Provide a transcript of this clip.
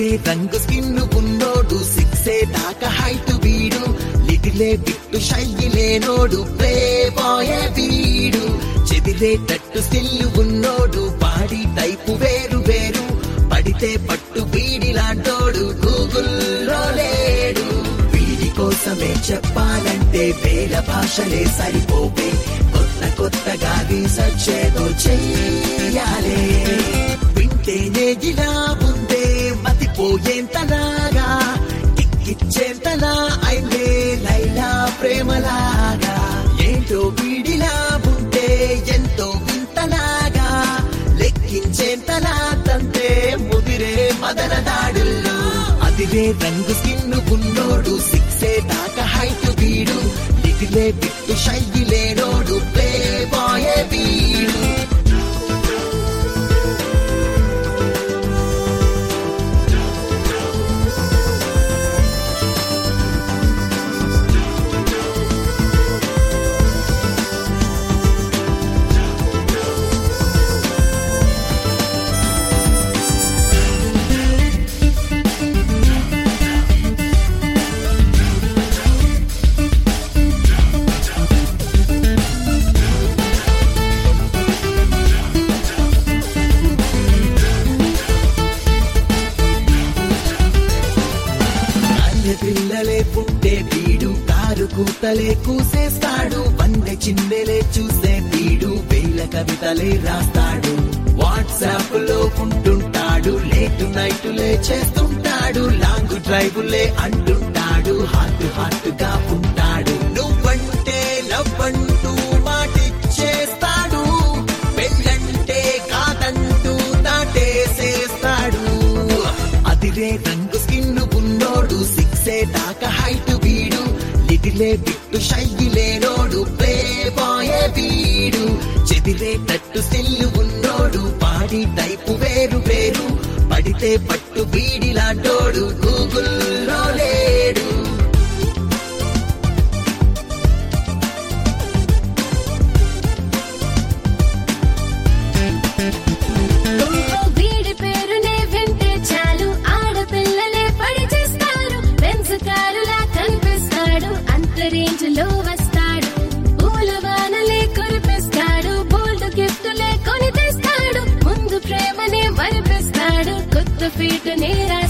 అదిరే రంగు స్కిన్ ఉన్నోడు సిక్సే దాకా హైట్ వీడు లిటిలే బిట్టు షయ్యి లేనోడు ప్లే బాయే వీడు చెదిరేటట్టు స్టిల్ ఉన్నోడు బాడీ టైపు వేరు వేరు పడితే పట్టు వీడిలాంటోడు గూగుల్లో లేడు వీడి కోసమే చెప్పాలంటే వేల భాషలే సరిపోవే కొత్త కొత్తగా రీసెర్చ్ ఏదో చెయ్యాలే వింటేనే ఇలా ఉందే మతిపోయేంతలాగా కిక్కిచ్చేంతలా అయిందే లైలా ప్రేమలాగా ఏంటో వీడిలా ఉంటే ఎంతో వింతలాగా లెక్కించేంతలా తంతే ముదిరే మదన దాడుల్లో అదిరే రంగు స్కిన్ ఉన్నోడు సిక్సే దాకా హైట్ వీడు లిటిలే బిట్టు షయ్యి లేనోడు ప్లే బాయే వీడు అన్య పిల్లలే పుట్టే వీడు కారు కూతలే కూసేస్తాడు వందె చిన్నెలే చూసే వీడు వేల కవితలే రాస్తాడు వాట్సాప్ లో ఉంటుంటాడు లేటు నైటులే చేస్తుంటాడు లాంగ్ డ్రైవులే అంటుంటాడు హాట్ హాట్ గా ఉంటాడు నువ్వంటే లవ్ అంటూ మాటిచ్చేస్తాడు పెళ్ళంటే కాదంటూ దాటేసేస్తాడు అదిరే రంగు స్కిన్ ఉన్నోడు సిక్సే దాకా హైట్ వీడు లిటిలే బిట్టు షయ్యి లేనోడు ప్లే బాయే వీడు చెదిరేటట్టు స్టిల్ ఉన్నోడు బాడీ టైపు వేరు వేరు పడితే పట్టు వీడిలాంటోడు గూగుల్లో లేడు వీడి పేరునే వింటే చాలు ఆడపిల్లలే పడి చేస్తారు బెంజ్ కారులా కనిపిస్తాడు అంత రేంజ్ లో వస్తాడు పూల వానలే కురిపిస్తాడు బోల్డ్ గిఫ్టులే కొని తెస్తాడు ముందు ప్రేమనే మరిపిస్తాడు కొత్త ఫీటునే రాస్తాడు